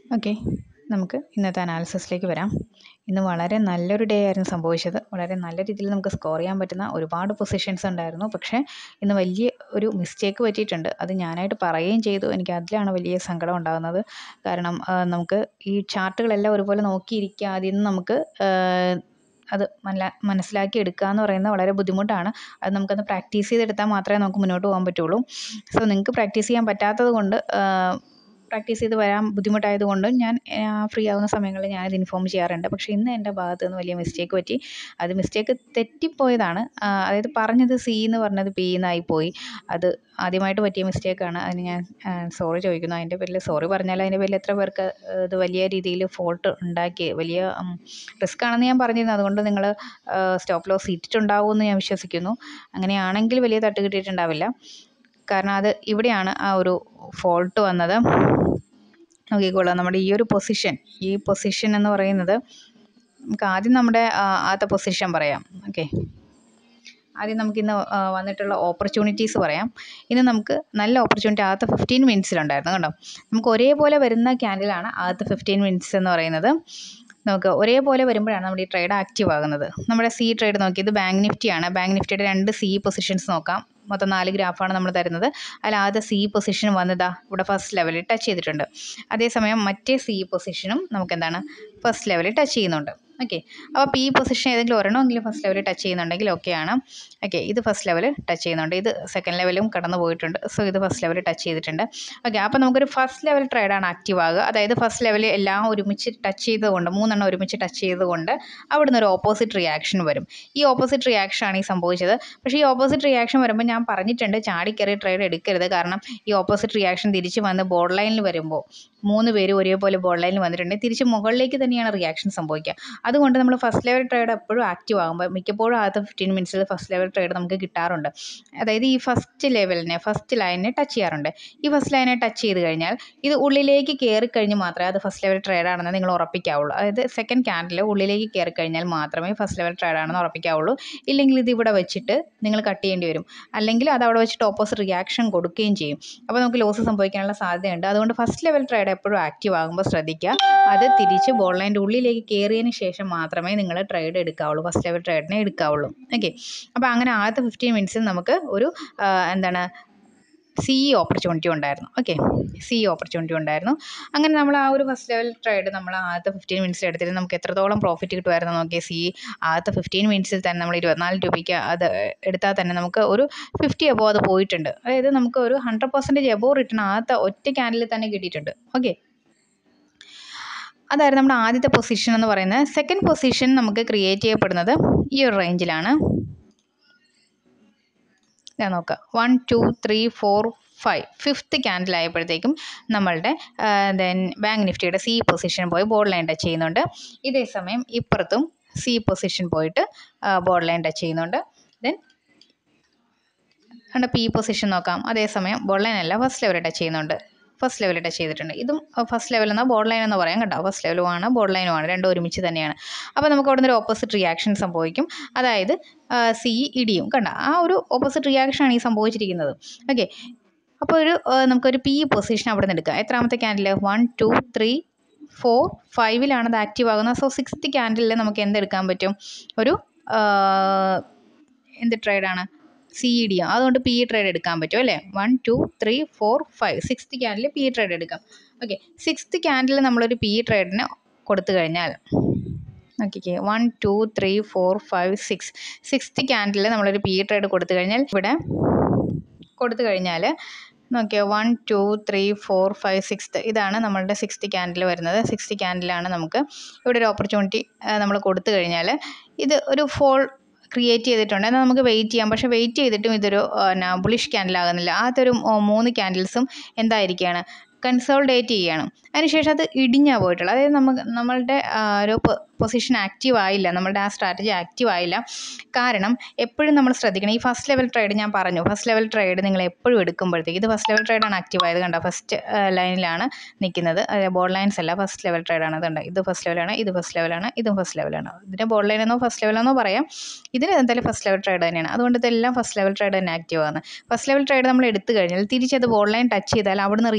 okay നമുക്ക് ഇന്നത്തെ അനാലിസിസിലേക്ക് വരാം ഇന്ന് വളരെ നല്ലൊരു ഡേ ആയിരുന്നു സംഭവിച്ചത് വളരെ നല്ല രീതിയിൽ നമുക്ക് സ്കോർ ചെയ്യാൻ പറ്റുന്ന ഒരുപാട് പൊസിഷൻസ് ഉണ്ടായിരുന്നു പക്ഷേ ഇന്ന് വലിയ ഒരു മിസ്റ്റേക്ക് പറ്റിയിട്ടുണ്ട് അത് ഞാനായിട്ട് പറയുകയും ചെയ്തു എനിക്ക് അതിലാണ് വലിയ സങ്കടം ഉണ്ടാകുന്നത് കാരണം ആ, നമുക്ക് ഈ ചാർട്ടുകളെല്ലാം ഒരുപോലെ നോക്കിയിരിക്കുക അതിൽ നിന്ന് നമുക്ക് ആ, അത് മന മനസ്സിലാക്കി എടുക്കുക എന്ന് പറയുന്നത് വളരെ ബുദ്ധിമുട്ടാണ് അത് നമുക്കത് പ്രാക്ടീസ് ചെയ്തെടുത്താൽ മാത്രമേ നമുക്ക് മുന്നോട്ട് പോകാൻ പറ്റുള്ളൂ സോ നിങ്ങൾക്ക് പ്രാക്ടീസ് ചെയ്യാൻ പറ്റാത്തത് കൊണ്ട് പ്രാക്ടീസ് ചെയ്ത് വരാൻ ബുദ്ധിമുട്ടായത് കൊണ്ട് ഞാൻ ഫ്രീ ആവുന്ന സമയങ്ങളിൽ ഞാനിത് ഇൻഫോം ചെയ്യാറുണ്ട് പക്ഷേ ഇന്ന് എൻ്റെ ഭാഗത്ത് നിന്ന് വലിയ മിസ്റ്റേക്ക് പറ്റി അത് മിസ്റ്റേക്ക് തെറ്റിപ്പോയതാണ് ആ, അതായത് പറഞ്ഞത് സി എന്ന് പറഞ്ഞത് പി എന്നായി പോയി അത് ആദ്യമായിട്ട് പറ്റിയ മിസ്റ്റേക്കാണ് അതിന് ഞാൻ സോറി ചോദിക്കുന്നു അതിൻ്റെ പേരിൽ സോറി പറഞ്ഞാൽ അതിൻ്റെ പേരിൽ എത്ര പേർക്ക് ആ, ഇത് വലിയ രീതിയിൽ ഫോൾട്ട് ഉണ്ടാക്കി വലിയ റിസ്ക് ആണെന്ന് ഞാൻ പറഞ്ഞിരുന്നു അതുകൊണ്ട് നിങ്ങൾ സ്റ്റോപ്പ് ലോസ് ഇട്ടിട്ടുണ്ടാവുമെന്ന് ഞാൻ വിശ്വസിക്കുന്നു അങ്ങനെയാണെങ്കിൽ വലിയ തട്ട് കിട്ടിയിട്ടുണ്ടാവില്ല കാരണം അത് ഇവിടെയാണ് ആ ഒരു ഫോൾട്ട് വന്നത് നോക്കിക്കോളാം നമ്മുടെ ഈ ഒരു പൊസിഷൻ ഈ പൊസിഷൻ എന്ന് പറയുന്നത് നമുക്ക് ആദ്യം നമ്മുടെ ആ, ആദ്യത്തെ പൊസിഷൻ പറയാം ഓക്കെ ആദ്യം നമുക്കിന്ന് ആ, വന്നിട്ടുള്ള ഓപ്പർച്യൂണിറ്റീസ് പറയാം ഇന്ന് നമുക്ക് നല്ല ഓപ്പർച്യൂണിറ്റി ആദ്യത്തെ ഫിഫ്റ്റീൻ മിനിറ്റ്സിലുണ്ടായിരുന്നു കണ്ടോ നമുക്ക് ഒരേപോലെ വരുന്ന ക്യാൻഡിലാണ് ആദ്യത്തെ ഫിഫ്റ്റീൻ മിനിറ്റ്സ് എന്ന് പറയുന്നത് നമുക്ക് ഒരേപോലെ വരുമ്പോഴാണ് നമ്മുടെ ഈ ട്രേഡ് ആക്റ്റീവ് ആകുന്നത് നമ്മുടെ സി ട്രേഡ് നോക്കി ഇത് ബാങ്ക് നിഫ്റ്റിയാണ് ബാങ്ക് നിഫ്റ്റിയുടെ രണ്ട് സി പൊസിഷൻസ് നോക്കാം മൊത്തം നാല് ഗ്രാഫാണ് നമ്മൾ തരുന്നത് അതിൽ ആദ്യ സി പൊസിഷൻ വന്നതാ ഇവിടെ ഫസ്റ്റ് ലെവലിൽ ടച്ച് ചെയ്തിട്ടുണ്ട് അതേസമയം മറ്റേ സി പൊസിഷനും നമുക്ക് എന്താണ് ഫസ്റ്റ് ലെവലിൽ ടച്ച് ചെയ്യുന്നുണ്ട് ഓക്കെ അപ്പോൾ പി പൊസിഷൻ ഏതെങ്കിലും ഒരെണ്ണമെങ്കിലും ഫസ്റ്റ് ലെവലിൽ ടച്ച് ചെയ്യുന്നുണ്ടെങ്കിൽ ഓക്കെയാണ് ഓക്കെ ഇത് ഫസ്റ്റ് ലെവൽ ടച്ച് ചെയ്യുന്നുണ്ട് ഇത് സെക്കൻഡ് ലെവലും കടന്നു പോയിട്ടുണ്ട് സോ ഇത് ഫസ്റ്റ് ലെവൽ ടച്ച് ചെയ്തിട്ടുണ്ട് ഓക്കെ അപ്പോൾ നമുക്കൊരു ഫസ്റ്റ് ലെവൽ ട്രേഡാണ് ആക്റ്റീവ് ആകുക അതായത് ഫസ്റ്റ് ലെവൽ എല്ലാം ഒരുമിച്ച് ടച്ച് ചെയ്തുകൊണ്ട് മൂന്നെണ്ണം ഒരുമിച്ച് ടച്ച് ചെയ്തുകൊണ്ട് അവിടുന്ന് ഒരു ഓപ്പോസിറ്റ് റിയാക്ഷൻ വരും ഈ ഓപ്പോസിറ്റ് റിയാക്ഷൻ ആണ് ഈ സംഭവിച്ചത് പക്ഷേ ഈ ഓപ്പോസിറ്റ് റിയാക്ഷൻ വരുമ്പോൾ ഞാൻ പറഞ്ഞിട്ടുണ്ട് ചാടിക്കയറി ട്രേഡ് എടുക്കരുത് കാരണം ഈ ഓപ്പോസിറ്റ് റിയാക്ഷൻ തിരിച്ച് വന്ന് ബോർഡ് ലൈനിൽ വരുമ്പോൾ മൂന്ന് പേര് ഒരേപോലെ ബോർഡ് ലൈനിൽ വന്നിട്ടുണ്ടെങ്കിൽ തിരിച്ച് മുകളിലേക്ക് തന്നെയാണ് റിയാക്ഷൻ സംഭവിക്കുക അതുകൊണ്ട് നമ്മൾ ഫസ്റ്റ് ലെവൽ ട്രേഡ് എപ്പോഴും ആക്റ്റീവ് ആകുമ്പോൾ മിക്കപ്പോഴും ആദ്യത്തെ ഫിഫ്റ്റീൻ മിനിറ്റ്സിൽ ഫസ്റ്റ് ലെവൽ ട്രേഡ് നമുക്ക് കിട്ടാറുണ്ട് അതായത് ഈ ഫസ്റ്റ് ലെവലിനെ ഫസ്റ്റ് ലൈനിനെ ടച്ച് ചെയ്യാറുണ്ട് ഈ ഫസ്റ്റ് ലൈനെ ടച്ച് ചെയ്ത് കഴിഞ്ഞാൽ ഇത് ഉള്ളിലേക്ക് കയറി കഴിഞ്ഞ് മാത്രമേ അത് ഫസ്റ്റ് ലെവൽ ട്രേഡ് ആണെന്ന് നിങ്ങൾ ഉറപ്പിക്കാവുള്ളൂ അതായത് സെക്കൻഡ് ക്യാൻഡിൽ ഉള്ളിലേക്ക് കയറി കഴിഞ്ഞാൽ മാത്രമേ ഫസ്റ്റ് ലെവൽ ട്രേഡ് ആണെന്ന് ഉറപ്പിക്കാവുള്ളൂ ഇല്ലെങ്കിൽ ഇത് ഇവിടെ വെച്ചിട്ട് നിങ്ങൾ കട്ട് ചെയ്യേണ്ടി വരും അല്ലെങ്കിൽ അത് അവിടെ വെച്ചിട്ട് ഓപ്പോസിറ്റ് റിയാക്ഷൻ കൊടുക്കുകയും ചെയ്യും അപ്പോൾ നമുക്ക് ലോസ് സംഭവിക്കാനുള്ള സാധ്യതയുണ്ട് അതുകൊണ്ട് ഫസ്റ്റ് ലെവൽ ട്രേഡ് എപ്പോഴും ആക്റ്റീവ് ആകുമ്പോൾ ശ്രദ്ധിക്കുക അത് തിരിച്ച് ബോൾ ലൈൻ്റെ ഉള്ളിലേക്ക് കയറിയതിന് ശേഷം മാത്രമേ നിങ്ങൾ ട്രേഡ് എടുക്കാവുള്ളൂ ഫസ്റ്റ് ലെവൽ ട്രേഡിനെ എടുക്കാവുള്ളൂ ഓക്കെ അപ്പോൾ അങ്ങനെ ആദ്യത്തെ ഫിഫ്റ്റീൻ മിനിറ്റ്സിൽ നമുക്ക് ഒരു ആ, എന്താണ് സി ഓപ്പർച്യൂണിറ്റി ഉണ്ടായിരുന്നു ഓക്കെ സി ഓപ്പർച്യൂണിറ്റി ഉണ്ടായിരുന്നു അങ്ങനെ നമ്മൾ ആ ഒരു ഫസ്റ്റ് ലെവൽ ട്രേഡ് നമ്മൾ ആദ്യത്തെ ഫിഫ്റ്റീൻ മിനിറ്റ്സിൽ എടുത്തിട്ട് നമുക്ക് എത്രത്തോളം പ്രോഫിറ്റ് കിട്ടുമായിരുന്നു നോക്കിയാൽ സി ആദ്യത്തെ ഫിഫ്റ്റീൻ മിനിറ്റ്സിൽ തന്നെ നമ്മൾ ഇരുപത്തിനാല് രൂപയ്ക്ക് അത് എടുത്താൽ തന്നെ നമുക്ക് ഒരു ഫിഫ്റ്റി എബോ അത് പോയിട്ടുണ്ട് അതായത് നമുക്ക് ഒരു ഹൺഡ്രഡ് പെർസെൻറ്റേജ് എബോ റിട്ടേൺ ആദ്യത്തെ ഒറ്റ ക്യാൻഡിൽ തന്നെ കിട്ടിയിട്ടുണ്ട് ഓക്കെ അതായിരുന്നു നമ്മുടെ ആദ്യത്തെ പൊസിഷൻ എന്ന് പറയുന്നത് സെക്കൻഡ് പൊസിഷൻ നമുക്ക് ക്രിയേറ്റ് ചെയ്യപ്പെടുന്നത് ഈ ഒരു റേഞ്ചിലാണ് ഞാൻ നോക്കാം one two three four five fifth candle ആയപ്പോഴത്തേക്കും നമ്മളുടെ ദെൻ ബാങ്ക് നിഫ്റ്റിയുടെ സി പൊസിഷൻ പോയി ബോർഡ് ലൈൻ ടച്ച് ചെയ്യുന്നുണ്ട് ഇതേ സമയം ഇപ്പുറത്തും സി പൊസിഷൻ പോയിട്ട് ബോർഡ് ലൈൻ ടച്ച് ചെയ്യുന്നുണ്ട് ദെൻ കണ്ട പി പൊസിഷൻ നോക്കാം അതേസമയം ബോർഡ് ലൈൻ അല്ല ഫസ്റ്റ് ലെവൽ ടച്ച് ചെയ്യുന്നുണ്ട് ഫസ്റ്റ് ലെവൽ ടച്ച് ചെയ്തിട്ടുണ്ട് ഇതും ഫസ്റ്റ് ലെവൽ എന്നാൽ ബോർഡ് ലൈൻ എന്ന് പറയാം കേട്ടോ ഫസ്റ്റ് ലെവലുമാണ് ബോർഡ് ലൈനുമാണ് രണ്ടും ഒരുമിച്ച് തന്നെയാണ് അപ്പോൾ നമുക്ക് അവിടെ നിന്ന് ഒരു ഓപ്പോസിറ്റ് റിയാക്ഷൻ സംഭവിക്കും അതായത് സി ഇടിയും കണ്ട ആ ഒരു ഓപ്പോസിറ്റ് റിയാക്ഷനാണ് ഈ സംഭവിച്ചിരിക്കുന്നത് ഓക്കെ അപ്പോൾ ഒരു ആ, നമുക്കൊരു പി പൊസിഷൻ അവിടെ നിന്ന് എടുക്കാം എത്രാമത്തെ candle one two three four ഫൈവിലാണ് അത് ആക്റ്റീവ് ആകുന്നത് സോ സിക്സ്ത് ക്യാൻഡിലിൽ നമുക്ക് എന്തെടുക്കാൻ പറ്റും ഒരു ആ, എന്ത് ട്രേഡാണ് സി ഡി അതുകൊണ്ട് പി ട്രേഡ് എടുക്കാൻ പറ്റും അല്ലേ one two three four five sixth candle P trade എടുക്കാം ഓക്കെ സിക്സ്ത് ക്യാൻഡിൽ നമ്മളൊരു പി ട്രേഡിന് കൊടുത്തു കഴിഞ്ഞാൽ നോക്കിക്കേ one two three four five six sixth candle നമ്മളൊരു പി ട്രേഡ് കൊടുത്തു കഴിഞ്ഞാൽ ഇവിടെ കൊടുത്തു കഴിഞ്ഞാൽ നോക്കിയോ one two three four five sixth ഇതാണ് നമ്മളുടെ സിക്സ്ത് ക്യാൻഡിൽ വരുന്നത് സിക്സ്ത് ക്യാൻഡിലാണ് നമുക്ക് ഇവിടെ ഒരു ഓപ്പർച്യൂണിറ്റി നമ്മൾ കൊടുത്തു കഴിഞ്ഞാൽ ഇത് ഒരു ഫോൾ ക്രിയേറ്റ് ചെയ്തിട്ടുണ്ട് എന്നാൽ നമുക്ക് വെയിറ്റ് ചെയ്യാം പക്ഷേ വെയിറ്റ് ചെയ്തിട്ടും ഇതൊരു ബുളിഷ് ക്യാൻഡിലാകുന്നില്ല ആദ്യത്തെ ഒരു മൂ- മൂന്ന് ക്യാൻഡിൽസും എന്തായിരിക്കുകയാണ് കൺസോൾഡേറ്റ് ചെയ്യണം അതിനുശേഷം അത് ഇടിഞ്ഞാണ് പോയിട്ടുള്ളത് അതായത് നമുക്ക് നമ്മളുടെ ആ, ഒരു പൊസിഷൻ ആക്റ്റീവ് ആയില്ല നമ്മളുടെ ആ സ്ട്രാറ്റജി ആക്റ്റീവ് ആയില്ല കാരണം എപ്പോഴും നമ്മൾ ശ്രദ്ധിക്കണം ഈ ഫസ്റ്റ് ലെവൽ ട്രേഡ് ഞാൻ പറഞ്ഞു ഫസ്റ്റ് ലെവൽ ട്രേഡ് നിങ്ങൾ എപ്പോഴും എടുക്കുമ്പോഴത്തേക്ക് ഇത് ഫസ്റ്റ് ലെവൽ ട്രേഡാണ് ആക്റ്റീവ് ആയത് കണ്ടോ ഫസ്റ്റ് ലൈനിലാണ് നിൽക്കുന്നത് ബോർഡ് ലൈൻസ് അല്ല ഫസ്റ്റ് ലെവൽ ട്രേഡാണ് അതുണ്ട് ഇത് ഫസ്റ്റ് ലെവലാണ് ഇത് ഫസ്റ്റ് ലെവലാണ് ഇതും ഫസ്റ്റ് ലെവലാണ് ഇതിന് ബോർഡ് ലൈൻ എന്നോ ഫസ്റ്റ് ലെവലെന്നോ പറയാം ഇതിന് എന്തായാലും ഫസ്റ്റ് ലെവൽ ട്രേഡ് തന്നെയാണ് അതുകൊണ്ട് ഇതെല്ലാം ഫസ്റ്റ് ലെവൽ ട്രേഡ് തന്നെ ആക്റ്റീവ് ആണ് ഫസ്റ്റ് ലെവൽ ട്രേഡ് നമ്മൾ എടുത്തു കഴിഞ്ഞാൽ തിരിച്ചത് ബോർഡ് ലൈൻ ടച്ച് ചെയ്താൽ അവിടുന്ന് റിയാക്ഷൻ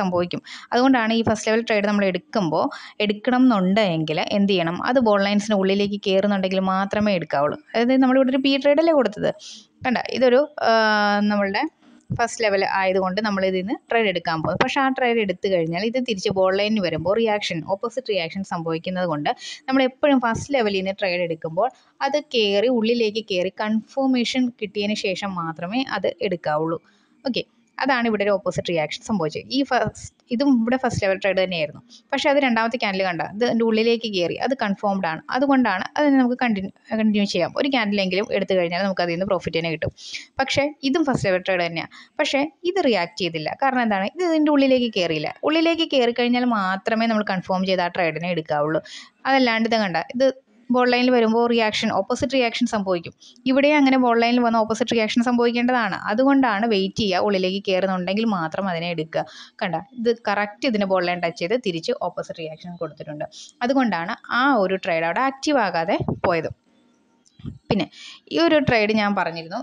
സംഭവിക്കും അതുകൊണ്ടാണ് ഈ ഫസ്റ്റ് ലെവൽ ട്രേഡ് നമ്മൾ എടുക്കുമ്പോൾ എടുക്കണം എന്നുണ്ടെങ്കിൽ എന്ത് ചെയ്യണം അത് ബോൾ ലൈൻസിന് ഉള്ളിലേക്ക് കയറുന്നുണ്ടെങ്കിൽ മാത്രമേ എടുക്കാവുള്ളൂ അതായത് നമ്മളിവിടെ ഒരു പി ട്രേഡല്ലേ കൊടുത്തത് കണ്ട ഇതൊരു ആ, നമ്മളുടെ ഫസ്റ്റ് ലെവൽ ആയതുകൊണ്ട് നമ്മൾ ഇതിൽ നിന്ന് ട്രേഡ് എടുക്കാൻ പോകും പക്ഷേ ആ ട്രേഡ് എടുത്തു കഴിഞ്ഞാൽ ഇത് തിരിച്ച് ബോൾ ലൈനിൽ വരുമ്പോൾ റിയാക്ഷൻ ഓപ്പോസിറ്റ് റിയാക്ഷൻ സംഭവിക്കുന്നത് കൊണ്ട് നമ്മൾ എപ്പോഴും ഫസ്റ്റ് ലെവലിൽ നിന്ന് ട്രേഡ് എടുക്കുമ്പോൾ അത് കയറി ഉള്ളിലേക്ക് കയറി കൺഫർമേഷൻ കിട്ടിയതിന് ശേഷം മാത്രമേ അത് എടുക്കാവുള്ളൂ ഓക്കെ അതാണ് ഇവിടെ ഒരു ഓപ്പോസിറ്റ് റിയാക്ഷൻ സംഭവിച്ചത് ഈ ഫസ്റ്റ് ഇതും ഇവിടെ ഫസ്റ്റ് ലെവൽ ട്രേഡ് തന്നെയായിരുന്നു പക്ഷേ അത് രണ്ടാമത്തെ ക്യാൻഡിൽ കണ്ട ഇത് അതിൻ്റെ ഉള്ളിലേക്ക് കയറി അത് കൺഫേംഡ് ആണ് അതുകൊണ്ടാണ് അതിനെ നമുക്ക് കണ്ടിന്യൂ കണ്ടിന്യൂ ചെയ്യാം ഒരു ക്യാൻഡിലെങ്കിലും എടുത്തു കഴിഞ്ഞാൽ നമുക്ക് അതിൽ നിന്ന് പ്രോഫിറ്റ് തന്നെ കിട്ടും പക്ഷേ ഇതും ഫസ്റ്റ് ലെവൽ ട്രേഡ് തന്നെയാണ് പക്ഷേ ഇത് റിയാക്ട് ചെയ്തില്ല കാരണം എന്താണ് ഇത് ഇതിൻ്റെ ഉള്ളിലേക്ക് കയറിയില്ല ഉള്ളിലേക്ക് കയറി കഴിഞ്ഞാൽ മാത്രമേ നമ്മൾ കൺഫേം ചെയ്ത് ആ ട്രേഡിനെ എടുക്കാവുള്ളൂ അതല്ലാണ്ട് ഇത് കണ്ട ഇത് ബോൾ ലൈനിൽ വരുമ്പോൾ റിയാക്ഷൻ ഓപ്പോസിറ്റ് റിയാക്ഷൻ സംഭവിക്കും ഇവിടെ അങ്ങനെ ബോൾ ലൈനിൽ വന്ന ഓപ്പോസിറ്റ് റിയാക്ഷൻ സംഭവിക്കേണ്ടതാണ് അതുകൊണ്ടാണ് വെയിറ്റ് ചെയ്യുക ഉള്ളിലേക്ക് കയറുന്നുണ്ടെങ്കിൽ മാത്രം അതിനെ എടുക്കുക കണ്ട ഇത് കറക്റ്റ് ഇതിന് ബോൾ ലൈൻ ടച്ച് ചെയ്ത് തിരിച്ച് ഓപ്പോസിറ്റ് റിയാക്ഷൻ കൊടുത്തിട്ടുണ്ട് അതുകൊണ്ടാണ് ആ ഒരു ട്രേഡ് അവിടെ ആക്റ്റീവ് ആകാതെ പോയത് പിന്നെ ഈ ഒരു ട്രേഡ് ഞാൻ പറഞ്ഞിരുന്നു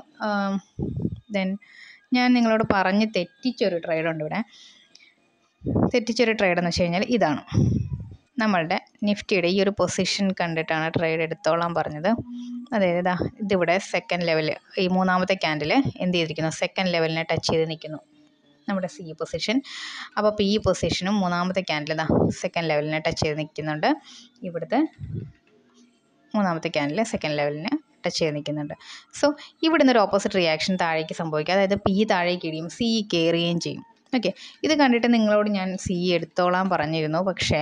ദെൻ ഞാൻ നിങ്ങളോട് പറഞ്ഞ് തെറ്റിച്ചൊരു ട്രേഡുണ്ട് ഇവിടെ തെറ്റിച്ചൊരു ട്രേഡ് എന്ന് വെച്ച് കഴിഞ്ഞാൽ ഇതാണ് നമ്മളുടെ നിഫ്റ്റിയുടെ ഈ ഒരു പൊസിഷൻ കണ്ടിട്ടാണ് ട്രേഡ് എടുത്തോളാൻ പറഞ്ഞത് അതായത് ഇതാ ഇതിവിടെ സെക്കൻഡ് ലെവൽ ഈ മൂന്നാമത്തെ ക്യാൻഡിൽ എന്ത് ചെയ്തിരിക്കുന്നു സെക്കൻഡ് ലെവലിനെ ടച്ച് ചെയ്ത് നിൽക്കുന്നു നമ്മുടെ സി പൊസിഷൻ അപ്പോൾ പി പൊസിഷനും മൂന്നാമത്തെ ക്യാൻഡിൽ ഇതാ സെക്കൻഡ് ലെവലിനെ ടച്ച് ചെയ്ത് നിൽക്കുന്നുണ്ട് ഇവിടുത്തെ മൂന്നാമത്തെ ക്യാൻഡിൽ സെക്കൻഡ് ലെവലിന് ടച്ച് ചെയ്ത് നിൽക്കുന്നുണ്ട് സോ ഇവിടുന്ന് ഒരു ഓപ്പോസിറ്റ് റിയാക്ഷൻ താഴേക്ക് സംഭവിക്കുക അതായത് പി താഴേക്ക് ഇടിയും സി കയറുകയും ചെയ്യും ഓക്കെ ഇത് കണ്ടിട്ട് നിങ്ങളോട് ഞാൻ സി എടുത്തോളാൻ പറഞ്ഞിരുന്നു പക്ഷേ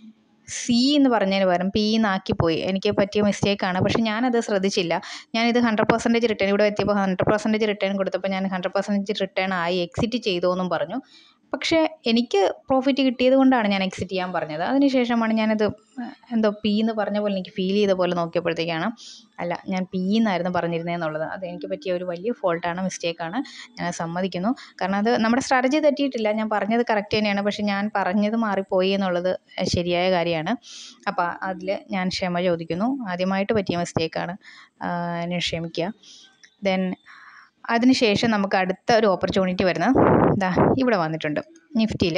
സി എന്ന് പറഞ്ഞതിന് പകരം പി എന്നാക്കിപ്പോയി എനിക്ക് പറ്റിയ മിസ്റ്റേക്കാണ് പക്ഷേ ഞാനത് ശ്രദ്ധിച്ചില്ല ഞാനിത് ഹൺഡ്രഡ് പെർസെൻറ്റേജ് റിട്ടേൺ ഇവിടെ എത്തിയപ്പോൾ ഹൺഡ്രഡ് പെർസെൻറ്റേജ് റിട്ടേൺ കൊടുത്തപ്പോൾ ഞാൻ ഹൺഡ്രഡ് പെർസെൻറ്റേജ് റിട്ടേൺ ആയി എക്സിറ്റ് ചെയ്തു എന്നും പറഞ്ഞു പക്ഷേ എനിക്ക് പ്രോഫിറ്റ് കിട്ടിയത് കൊണ്ടാണ് ഞാൻ എക്സിറ്റ് ചെയ്യാൻ പറഞ്ഞത് അതിനുശേഷമാണ് ഞാനത് എന്തോ പി എന്ന് പറഞ്ഞ പോലെ എനിക്ക് ഫീൽ ചെയ്ത പോലെ നോക്കിയപ്പോഴത്തേക്കാണ് അല്ല ഞാൻ പി എന്നായിരുന്നു പറഞ്ഞിരുന്നതെന്നുള്ളത് അത് എനിക്ക് പറ്റിയ ഒരു വലിയ ഫോൾട്ടാണ് മിസ്റ്റേക്കാണ് ഞാൻ സമ്മതിക്കുന്നു കാരണം അത് നമ്മുടെ സ്ട്രാറ്റജി തെറ്റിയിട്ടില്ല ഞാൻ പറഞ്ഞത് കറക്റ്റ് തന്നെയാണ് പക്ഷേ ഞാൻ പറഞ്ഞത് മാറിപ്പോയി എന്നുള്ളത് ശരിയായ കാര്യമാണ് അപ്പോൾ അതിൽ ഞാൻ ക്ഷമ ചോദിക്കുന്നു ആദ്യമായിട്ട് പറ്റിയ മിസ്റ്റേക്കാണ് എന്നെ ക്ഷമിക്കുക ദെൻ അതിനുശേഷം നമുക്ക് അടുത്ത ഒരു ഓപ്പർച്യൂണിറ്റി വരുന്നത് ഇതാ ഇവിടെ വന്നിട്ടുണ്ട് നിഫ്റ്റിയിൽ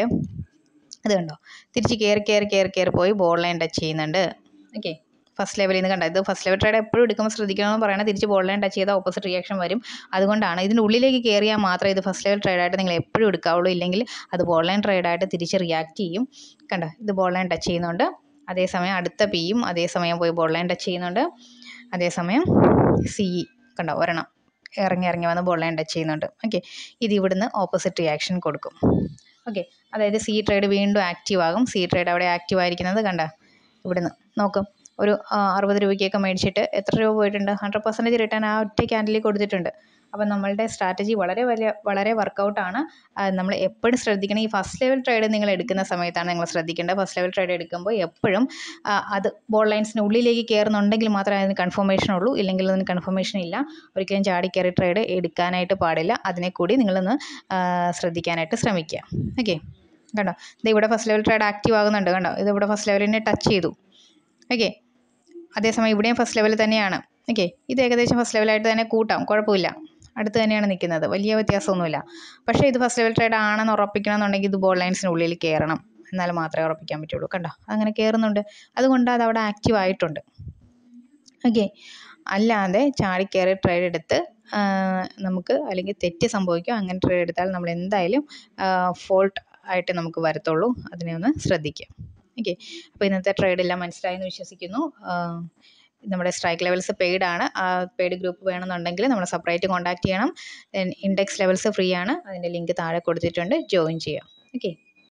ഇത് കണ്ടോ തിരിച്ച് കയറി കയറി കയറി കയറി പോയി ബോൾ ലൈൻ ടച്ച് ചെയ്യുന്നുണ്ട് ഓക്കെ ഫസ്റ്റ് ലെവലിൽ നിന്ന് കണ്ട ഇത് ഫസ്റ്റ് ലെവൽ ട്രേഡ് എപ്പോഴും എടുക്കുമ്പോൾ ശ്രദ്ധിക്കണമെന്ന് പറയുന്നത് തിരിച്ച് ബോൾ ലൈൻ ടച്ച് ചെയ്താൽ ഓപ്പോസിറ്റ് റിയാക്ഷൻ വരും അതുകൊണ്ടാണ് ഇതിൻ്റെ ഉള്ളിലേക്ക് കയറിയാൽ മാത്രമേ ഇത് ഫസ്റ്റ് ലെവൽ ട്രേഡായിട്ട് നിങ്ങൾ എപ്പോഴും എടുക്കാവുള്ളൂ ഇല്ലെങ്കിൽ അത് ബോൾ ലൈൻ ട്രേഡായിട്ട് തിരിച്ച് റിയാക്ട് ചെയ്യും കണ്ടോ ഇത് ബോൾ ലൈൻ ടച്ച് ചെയ്യുന്നുണ്ട് അതേസമയം അടുത്ത പിയും അതേസമയം പോയി ബോൾ ലൈൻ ടച്ച് ചെയ്യുന്നുണ്ട് അതേസമയം സി കണ്ടോ ഒരെണ്ണം ഇറങ്ങി ഇറങ്ങി വന്ന് ബോൾ ലൈൻ ടച്ച് ചെയ്യുന്നുണ്ട് ഓക്കെ ഇത് ഇവിടുന്ന് ഓപ്പോസിറ്റ് റിയാക്ഷൻ കൊടുക്കും ഓക്കെ അതായത് സി ട്രേഡ് വീണ്ടും ആക്റ്റീവ് ആകും സി ട്രേഡ് അവിടെ ആക്റ്റീവ് ആയിരിക്കുന്നത് കണ്ട ഇവിടുന്ന് നോക്കും ഒരു ആ, അറുപത് രൂപയ്ക്കൊക്കെ മേടിച്ചിട്ട് എത്ര രൂപ പോയിട്ടുണ്ട് ഹൺഡ്രഡ് പെർസെൻറ്റേജ് റിട്ടേൺ ആ ഒറ്റ ക്യാൻഡിൽ കൊടുത്തിട്ടുണ്ട് അപ്പം നമ്മളുടെ സ്ട്രാറ്റജി വളരെ വലിയ വളരെ വർക്കൗട്ടാണ് നമ്മൾ എപ്പോഴും ശ്രദ്ധിക്കണം ഈ ഫസ്റ്റ് ലെവൽ ട്രേഡ് നിങ്ങൾ എടുക്കുന്ന സമയത്താണ് നിങ്ങൾ ശ്രദ്ധിക്കേണ്ടത് ഫസ്റ്റ് ലെവൽ ട്രേഡ് എടുക്കുമ്പോൾ എപ്പോഴും ആ, അത് ബോൾ ലൈൻസിന് ഉള്ളിലേക്ക് കയറുന്നുണ്ടെങ്കിൽ മാത്രമേ അതിന് കൺഫർമേഷൻ ഉള്ളൂ ഇല്ലെങ്കിൽ അതിന് കൺഫർമേഷൻ ഇല്ല ഒരിക്കലും ചാടി കയറി ട്രേഡ് എടുക്കാനായിട്ട് പാടില്ല അതിനെ കൂടി നിങ്ങളൊന്ന് ആ, ശ്രദ്ധിക്കാനായിട്ട് ശ്രമിക്കുക ഓക്കെ കണ്ടോ ഇത് ഇവിടെ ഫസ്റ്റ് ലെവൽ ട്രേഡ് ആക്റ്റീവ് ആകുന്നുണ്ട് കണ്ടോ ഇത് ഇവിടെ ഫസ്റ്റ് ലെവലിനെ ടച്ച് ചെയ്തു ഓക്കെ അതേസമയം ഇവിടെയും ഫസ്റ്റ് ലെവൽ തന്നെയാണ് ഓക്കെ ഇത് ഏകദേശം ഫസ്റ്റ് ലെവലായിട്ട് തന്നെ കൂട്ടാം കുഴപ്പമില്ല അടുത്ത് തന്നെയാണ് നിൽക്കുന്നത് വലിയ വ്യത്യാസമൊന്നുമില്ല പക്ഷേ ഇത് ഫസ്റ്റ് ലെവൽ ട്രേഡ് ആണെന്ന് ഉറപ്പിക്കണം എന്നുണ്ടെങ്കിൽ ഇത് ബോൾ ലൈൻസിന് ഉള്ളിൽ കയറണം എന്നാൽ മാത്രമേ ഉറപ്പിക്കാൻ പറ്റുള്ളൂ കണ്ടോ അങ്ങനെ കയറുന്നുണ്ട് അതുകൊണ്ട് അത് അവിടെ ആക്റ്റീവ് ആയിട്ടുണ്ട് ഓക്കെ അല്ലാതെ ചാടിക്കയറി ട്രേഡ് എടുത്ത് ആ, നമുക്ക് അല്ലെങ്കിൽ തെറ്റ് സംഭവിക്കും അങ്ങനെ ട്രേഡ് എടുത്താൽ നമ്മൾ എന്തായാലും ഫോൾട്ട് ആയിട്ട് നമുക്ക് വരത്തുള്ളൂ അതിനെ ഒന്ന് ശ്രദ്ധിക്കുക ഓക്കെ അപ്പോൾ ഇന്നത്തെ ട്രേഡ് എല്ലാം മനസ്സിലായെന്ന് വിശ്വസിക്കുന്നു ആ, നമ്മുടെ സ്ട്രൈക്ക് ലെവൽസ് പെയ്ഡ് ആണ് ആ പെയ്ഡ് ഗ്രൂപ്പ് വേണമെന്നുണ്ടെങ്കിൽ നമ്മൾ സെപ്പറേറ്റ് കോൺടാക്ട് ചെയ്യണം ഇൻഡെക്സ് ലെവൽസ് ഫ്രീ ആണ് അതിൻ്റെ ലിങ്ക് താഴെ കൊടുത്തിട്ടുണ്ട് ജോയിൻ ചെയ്യാം ഓക്കെ